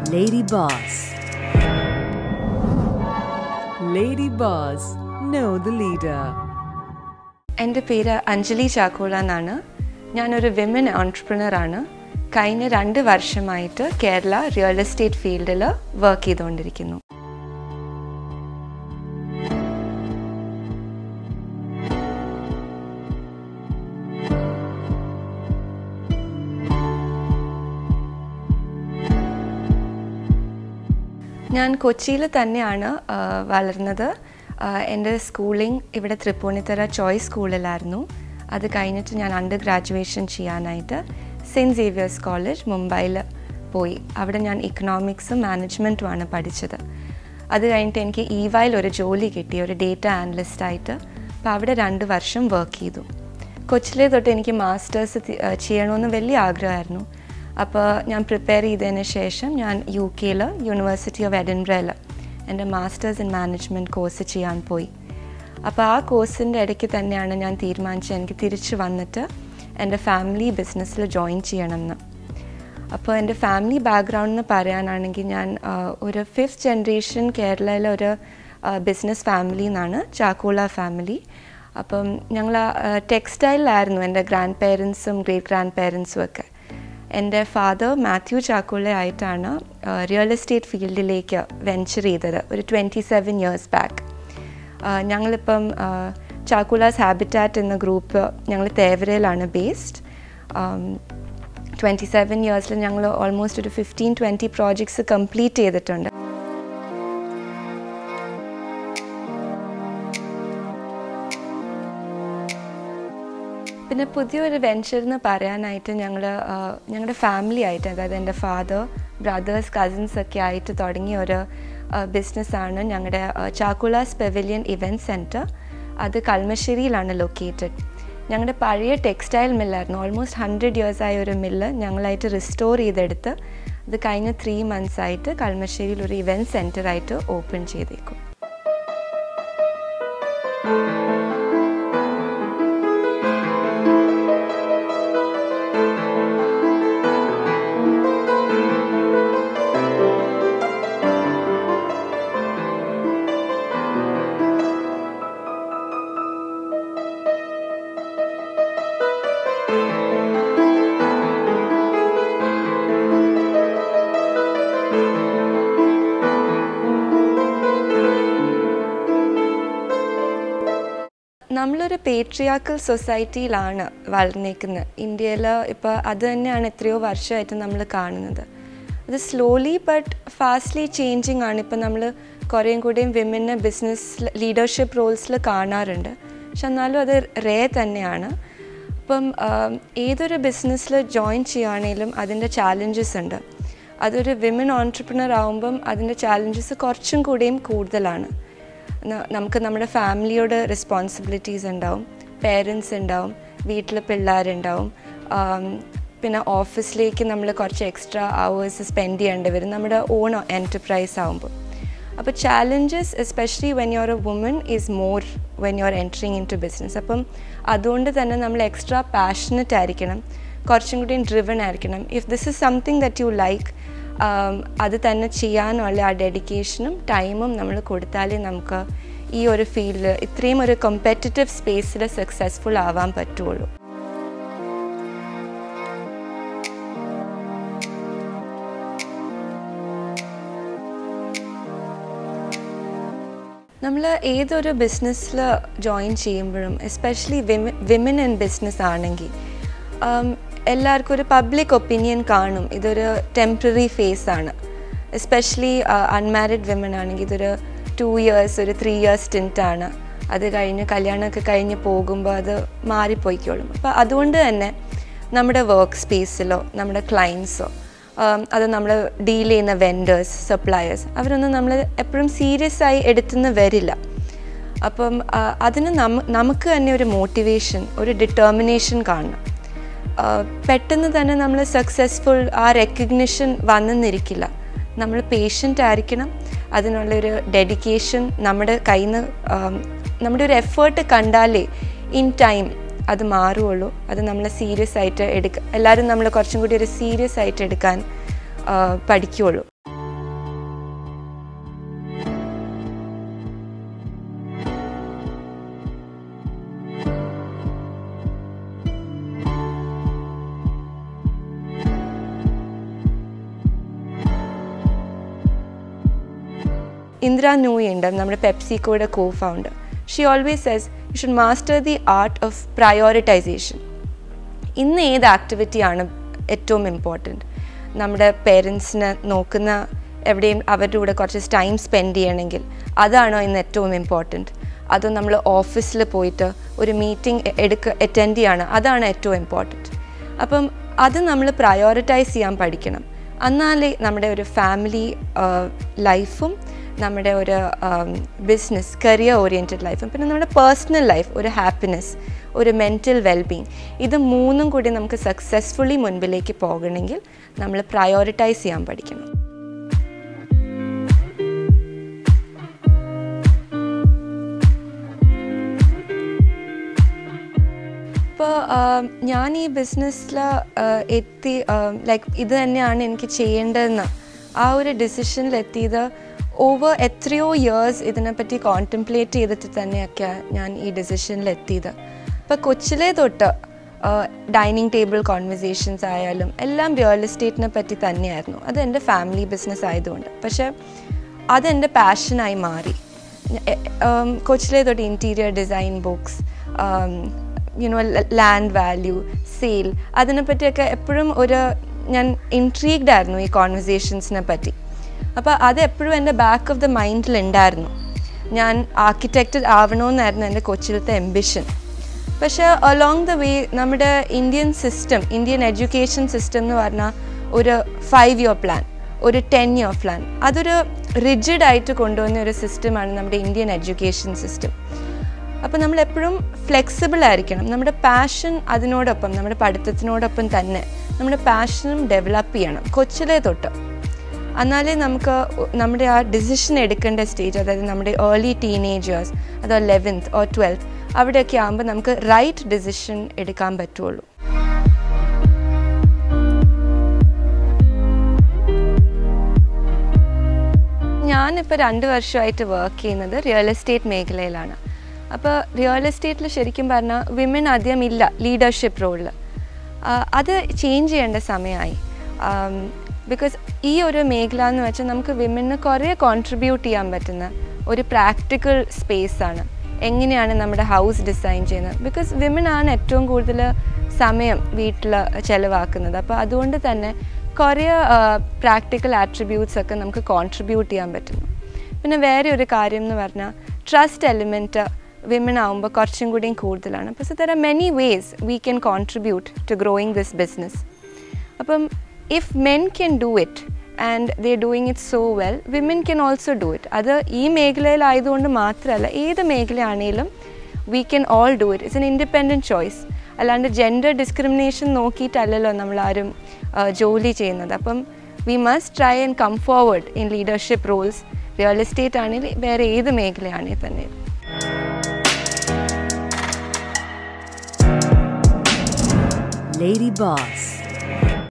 Lady Boss. Lady Boss, know the leader. എൻ്റെ പേര് അഞ്ജലി ചാക്കോള എന്നാണ് ഞാനൊരു വിമൻ ഓൺട്രപ്രണർ ആണ് കഴിഞ്ഞ രണ്ട് വർഷമായിട്ട് കേരള റിയൽ എസ്റ്റേറ്റ് ഫീൽഡിൽ വർക്ക് ചെയ്തുകൊണ്ടിരിക്കുന്നു ഞാൻ കൊച്ചിയിൽ തന്നെയാണ് ആ, വളർന്നത് ആ, എൻ്റെ സ്കൂളിംഗ് ഇവിടെ തൃപ്പൂണിത്തറ ചോയ്സ് സ്കൂളിലായിരുന്നു അത് കഴിഞ്ഞിട്ട് ഞാൻ അണ്ടർ ഗ്രാജുവേഷൻ ചെയ്യാനായിട്ട് സെൻറ്റ് സേവിയേഴ്സ് കോളേജ് മുംബൈയിൽ പോയി അവിടെ ഞാൻ ഇക്കണോമിക്സും മാനേജ്മെൻറ്റുമാണ് പഠിച്ചത് അത് കഴിഞ്ഞിട്ട് എനിക്ക് ഈവായിൽ ഒരു ജോലി കിട്ടി ഒരു ഡേറ്റ ആനലിസ്റ്റായിട്ട് അപ്പോൾ അവിടെ രണ്ട് വർഷം വർക്ക് ചെയ്തു കൊച്ചിലെ തൊട്ട് എനിക്ക് മാസ്റ്റേഴ്സ് ചെയ്യണമെന്ന് വലിയ ആഗ്രഹമായിരുന്നു അപ്പോൾ ഞാൻ പ്രിപ്പയർ ചെയ്തതിന് ശേഷം ഞാൻ യു കെയിൽ യൂണിവേഴ്സിറ്റി ഓഫ് എഡിൻബ്രയിൽ എൻ്റെ മാസ്റ്റേഴ്സ് ഇൻ മാനേജ്മെൻറ്റ് കോഴ്സ് ചെയ്യാൻ പോയി അപ്പോൾ ആ കോഴ്സിൻ്റെ ഇടയ്ക്ക് തന്നെയാണ് ഞാൻ തീരുമാനിച്ചത് എനിക്ക് തിരിച്ച് വന്നിട്ട് എൻ്റെ ഫാമിലി ബിസിനസ്സിൽ ജോയിൻ ചെയ്യണമെന്ന് അപ്പോൾ എൻ്റെ ഫാമിലി ബാക്ക്ഗ്രൗണ്ട് എന്ന് പറയാനാണെങ്കിൽ ഞാൻ ആ, ഒരു ഫിഫ്ത്ത് ജനറേഷൻ കേരളയിലെ ഒരു ബിസിനസ് ഫാമിലി എന്നാണ് ചാക്കോള ഫാമിലി അപ്പം ഞങ്ങൾ ടെക്സ്റ്റൈലിലായിരുന്നു എൻ്റെ ഗ്രാൻഡ് പേരൻസും ഗ്രേറ്റ് ഗ്രാൻഡ് പേരൻസും ഒക്കെ എൻ്റെ ഫാദർ മാത്യു ചാക്കോള ആയിട്ടാണ് റിയൽ എസ്റ്റേറ്റ് ഫീൽഡിലേക്ക് വെഞ്ചർ ചെയ്തത് ഒരു ട്വൻറ്റി സെവൻ ഇയേഴ്സ് ബാക്ക് ഞങ്ങളിപ്പം ചാക്കുലാസ് ഹാബിറ്റാറ്റ് എന്ന ഗ്രൂപ്പ് ഞങ്ങൾ തേവരയിലാണ് ബേസ്ഡ് ട്വൻറ്റി സെവൻ ഇയേഴ്സിൽ ഞങ്ങൾ ഓൾമോസ്റ്റ് ഒരു ഫിഫ്റ്റീൻ ട്വൻറ്റി പ്രോജക്ട്സ് കംപ്ലീറ്റ് ചെയ്തിട്ടുണ്ട് പിന്നെ പുതിയൊരു വെഞ്ചർ എന്ന് പറയാനായിട്ട് ഞങ്ങൾ ഞങ്ങളുടെ ഫാമിലി ആയിട്ട് അതായത് എൻ്റെ ഫാദർ ബ്രദേഴ്സ് കസിൻസ് ഒക്കെ ആയിട്ട് തുടങ്ങിയ ഒരു ബിസിനസ്സാണ് ഞങ്ങളുടെ ചാക്കുലാസ് പെവിലിയൻ ഇവൻറ്റ് സെൻറ്റർ അത് കൽമശ്ശേരിയിലാണ് ലൊക്കേറ്റഡ് ഞങ്ങളുടെ പഴയ ടെക്സ്റ്റൈൽ മില്ലായിരുന്നു ഓൾമോസ്റ്റ് ഹൺഡ്രഡ് ഇയേഴ്സ് ആയ ഒരു മില്ല് ഞങ്ങളായിട്ട് റിസ്റ്റോർ ചെയ്തെടുത്ത് അത് കഴിഞ്ഞ ത്രീ മന്ത്സ് ആയിട്ട് കൽമശ്ശേരിയിൽ ഒരു ഇവൻറ്റ് സെൻറ്ററായിട്ട് ഓപ്പൺ ചെയ്തേക്കും നമ്മളൊരു പേട്രിയാക്കൽ സൊസൈറ്റിയിലാണ് വളർന്നേക്കുന്നത് ഇന്ത്യയിൽ ഇപ്പോൾ അത് തന്നെയാണ് എത്രയോ വർഷമായിട്ട് നമ്മൾ കാണുന്നത് അത് സ്ലോലി ബട്ട് ഫാസ്റ്റ്ലി ചേഞ്ചിങ് ആണ് ഇപ്പം നമ്മൾ കുറേയും കൂടിയും വിമനെ ബിസിനസ് ലീഡർഷിപ്പ് റോൾസിൽ കാണാറുണ്ട് പക്ഷെ എന്നാലും അത് റേ തന്നെയാണ് ഇപ്പം ആം, ഏതൊരു ബിസിനസ്സിൽ ജോയിൻ ചെയ്യുകയാണെങ്കിലും അതിൻ്റെ ചാലഞ്ചസ് ഉണ്ട് അതൊരു വിമൻ ഓൺടർപ്രണർ ആകുമ്പം അതിൻ്റെ ചാലഞ്ചസ് കുറച്ചും കൂടിയും കൂടുതലാണ് ന- നമുക്ക് നമ്മുടെ ഫാമിലിയോട് റെസ്പോൺസിബിലിറ്റീസ് ഉണ്ടാവും പേരൻസ് ഉണ്ടാവും വീട്ടിൽ പിള്ളേരുണ്ടാവും ആം, പിന്നെ ഓഫീസിലേക്ക് നമ്മൾ കുറച്ച് എക്സ്ട്രാ അവേഴ്സ് സ്പെൻഡ് ചെയ്യേണ്ടി വരും നമ്മുടെ ഓൺ എൻ്റർപ്രൈസ് ആകുമ്പോൾ അപ്പോൾ challenges especially when your a woman is more when you are entering in to business അപ്പം അതുകൊണ്ട് തന്നെ നമ്മൾ എക്സ്ട്രാ പാഷനറ്റ് ആയിരിക്കണം കുറച്ചും കൂടി ഡ്രിവൺ ആയിരിക്കണം if this is something that you like അത് തന്നെ ചെയ്യാനുള്ള ആ ഡെഡിക്കേഷനും ടൈമും നമ്മൾ കൊടുത്താലേ നമുക്ക് ഈ ഒരു ഫീൽഡിൽ ഇത്രയും ഒരു കോമ്പറ്ററ്റീവ് സ്പേസിൽ സക്സസ്ഫുൾ ആവാൻ പറ്റുള്ളൂ നമ്മൾ ഏതൊരു ബിസിനസ്സിൽ ജോയിൻ ചെയ്യുമ്പോഴും എസ്പെഷ്യലി വിമൻ ഇൻ ബിസിനസ് ആണെങ്കിൽ ആം, എല്ലാവർക്കും ഒരു പബ്ലിക് ഒപ്പീനിയൻ കാണും ഇതൊരു ടെമ്പററി ഫേസ് ആണ് എസ്പെഷ്യലി അൺമാരിഡ് വിമൻ ആണെങ്കിൽ ഇതൊരു ടു ഇയേഴ്സ് ഒരു ത്രീ ഇയേഴ്സ് സ്റ്റിൻറ്റാണ് അത് കഴിഞ്ഞ് കല്യാണമൊക്കെ കഴിഞ്ഞ് പോകുമ്പോൾ അത് മാറിപ്പോയിക്കോളും അപ്പോൾ അതുകൊണ്ട് തന്നെ നമ്മുടെ വർക്ക് സ്പേസിലോ നമ്മുടെ ക്ലയൻസോ ആം, അത് നമ്മൾ ഡീൽ ചെയ്യുന്ന വെൻഡേഴ്സ് സപ്ലയേഴ്സ് അവരൊന്നും നമ്മൾ എപ്പോഴും സീരിയസ് ആയി എടുത്തുനിന്ന് വരില്ല അപ്പം ആ, അതിന് നമ്മ നമുക്ക് തന്നെ ഒരു മോട്ടിവേഷൻ ഒരു ഡിറ്റർമിനേഷൻ കാണണം ആ, പെട്ടെന്ന് തന്നെ നമ്മൾ സക്സസ്ഫുൾ ആ റെക്കഗ്നിഷൻ വന്നെന്നിരിക്കില്ല നമ്മൾ പേഷ്യൻ്റ് ആയിരിക്കണം അതിനുള്ളൊരു ഡെഡിക്കേഷൻ നമ്മുടെ കയ്യിൽ നിന്ന് നമ്മുടെ ഒരു എഫേർട്ട് കണ്ടാലേ ഇൻ ടൈം അത് മാറുള്ളൂ അത് നമ്മൾ സീരിയസ് ആയിട്ട് എടുക്ക എല്ലാവരും നമ്മൾ കുറച്ചും കൂടി ഒരു സീരിയസ് ആയിട്ട് എടുക്കാൻ ആ, പഠിക്കുകയുള്ളൂ ഇന്ദിര നൂയി ഉണ്ട് നമ്മുടെ പെപ്സിക്കോയുടെ co founder she always says you should master the art of prioritisation ഇന്ന് ഏത് ആക്ടിവിറ്റിയാണ് ഏറ്റവും ഇമ്പോർട്ടൻറ്റ് നമ്മുടെ പേരൻസിനെ നോക്കുന്ന എവിടെയും അവരുടെ കൂടെ കുറച്ച് ടൈം സ്പെൻഡ് ചെയ്യണമെങ്കിൽ അതാണോ ഇന്ന് ഏറ്റവും ഇമ്പോർട്ടൻറ്റ് അതോ നമ്മൾ ഓഫീസിൽ പോയിട്ട് ഒരു മീറ്റിംഗ് എടുക്ക അറ്റൻഡ് ചെയ്യാണ് അതാണ് ഏറ്റവും ഇമ്പോർട്ടൻറ്റ് അപ്പം അത് നമ്മൾ പ്രയോറിറ്റൈസ് ചെയ്യാൻ പഠിക്കണം എന്നാലേ നമ്മുടെ ഒരു ഫാമിലി ലൈഫും നമ്മുടെ ഒരു ബിസിനസ് കരിയർ ഓറിയൻറ്റഡ് ലൈഫും പിന്നെ നമ്മുടെ പേഴ്സണൽ ലൈഫ് ഒരു ഹാപ്പിനെസ് ഒരു മെൻറ്റൽ വെൽബീങ് ഇത് മൂന്നും കൂടി നമുക്ക് സക്സസ്ഫുള്ളി മുൻപിലേക്ക് പോകണമെങ്കിൽ നമ്മൾ പ്രയോറിറ്റൈസ് ചെയ്യാൻ പഠിക്കണം ഇപ്പോൾ ഞാൻ ഈ ബിസിനസ്സിൽ എത്തി ലൈക്ക് ഇത് തന്നെയാണ് എനിക്ക് ചെയ്യേണ്ടതെന്ന് ആ ഒരു ഡിസിഷനിൽ എത്തിയത് ഓവർ എത്രയോ ഇയേഴ്സ് ഇതിനെപ്പറ്റി കോൺറ്റംപ്ലേറ്റ് ചെയ്തിട്ട് തന്നെയൊക്കെ ഞാൻ ഈ ഡിസിഷനിൽ എത്തിയത് ഇപ്പോൾ കൊച്ചിലെ തൊട്ട് ഡൈനിങ് ടേബിൾ കോൺവെർസേഷൻസ് ആയാലും എല്ലാം റിയൽ എസ്റ്റേറ്റിനെ പറ്റി തന്നെയായിരുന്നു അത് എൻ്റെ ഫാമിലി ബിസിനസ് ആയതുകൊണ്ട് പക്ഷേ അതെൻ്റെ പാഷനായി മാറി കൊച്ചിലെ തൊട്ട് interior design books you know land value sale അതിനെപ്പറ്റിയൊക്കെ എപ്പോഴും ഒരു ഞാൻ ഇൻട്രീഗ്ഡ് ആയിരുന്നു ഈ കോൺവെർസേഷൻസിനെ പറ്റി അപ്പോൾ അത് എപ്പോഴും എൻ്റെ ബാക്ക് ഓഫ് ദ മൈൻഡിൽ ഉണ്ടായിരുന്നു ഞാൻ ആർക്കിടെക്റ്റ് ആവണമെന്നായിരുന്നു എൻ്റെ കൊച്ചിലത്തെ എംബിഷൻ പക്ഷേ അലോങ് ദ വേ നമ്മുടെ Indian system Indian education system എന്ന് പറഞ്ഞാൽ ഒരു ഫൈവ് ഇയർ പ്ലാൻ ഒരു ടെൻ ഇയർ പ്ലാൻ അതൊരു റിജിഡ് ആയിട്ട് കൊണ്ടുവന്ന ഒരു സിസ്റ്റമാണ് നമ്മുടെ ഇന്ത്യൻ എഡ്യൂക്കേഷൻ സിസ്റ്റം അപ്പോൾ നമ്മൾ എപ്പോഴും ഫ്ലെക്സിബിൾ ആയിരിക്കണം നമ്മുടെ പാഷൻ അതിനോടൊപ്പം നമ്മുടെ പഠിത്തത്തിനോടൊപ്പം തന്നെ നമ്മുടെ പാഷനും ഡെവലപ്പ് ചെയ്യണം കൊച്ചിലെ തൊട്ട് എന്നാലേ നമുക്ക് നമ്മുടെ ആ ഡിസിഷൻ എടുക്കേണ്ട സ്റ്റേജ് അതായത് നമ്മുടെ ഏർലി ടീനേജേഴ്സ് അതോ ലെവൻത്ത് ഓർ ട്വൽത്ത് അവിടെയൊക്കെ ആകുമ്പോൾ നമുക്ക് റൈറ്റ് ഡിസിഷൻ എടുക്കാൻ പറ്റുള്ളൂ ഞാനിപ്പോൾ രണ്ട് വർഷമായിട്ട് വർക്ക് ചെയ്യുന്നത് റിയൽ എസ്റ്റേറ്റ് മേഖലയിലാണ് അപ്പോൾ റിയൽ എസ്റ്റേറ്റിൽ ശരിക്കും പറഞ്ഞാൽ വിമൻ അധികം ഇല്ല ലീഡർഷിപ്പ് റോളിൽ അത് ചേഞ്ച് ചെയ്യേണ്ട സമയമായി ബിക്കോസ് ഈ ഒരു മേഖല എന്ന് വെച്ചാൽ നമുക്ക് വിമന് കുറേ കോൺട്രിബ്യൂട്ട് ചെയ്യാൻ പറ്റുന്ന ഒരു പ്രാക്ടിക്കൽ സ്പേസ് ആണ് എങ്ങനെയാണ് നമ്മുടെ ഹൗസ് ഡിസൈൻ ചെയ്യുന്നത് ബിക്കോസ് വിമൻ ആണ് ഏറ്റവും കൂടുതൽ സമയം വീട്ടിൽ ചിലവാക്കുന്നത് അപ്പോൾ അതുകൊണ്ട് തന്നെ കുറേ പ്രാക്ടിക്കൽ ആട്രിബ്യൂട്ട്സ് ഒക്കെ നമുക്ക് കോൺട്രിബ്യൂട്ട് ചെയ്യാൻ പറ്റുന്നു പിന്നെ വേറെ ഒരു കാര്യം എന്ന് പറഞ്ഞാൽ ട്രസ്റ്റ് എലിമെൻറ്റ് വിമൻ ആകുമ്പോൾ കുറച്ചും കൂടിയും കൂടുതലാണ് അപ്പോൾ so there are many ways we can contribute to growing this business അപ്പം if men can do it and they doing it so well women can also do it അത് ഈ മേഖലയിലായതുകൊണ്ട് മാത്രമല്ല ഏത് മേഖലയാണെങ്കിലും we can all do it it's an independent choice അല്ലാണ്ട് gender discrimination നോക്കിയിട്ടല്ലല്ലോ നമ്മളാരും ജോലി ചെയ്യുന്നത് അപ്പം we must try and come forward in leadership roles real estate ആണെങ്കിൽ വേറെ ഏത് മേഖലയാണെങ്കിൽ തന്നെ Lady Boss.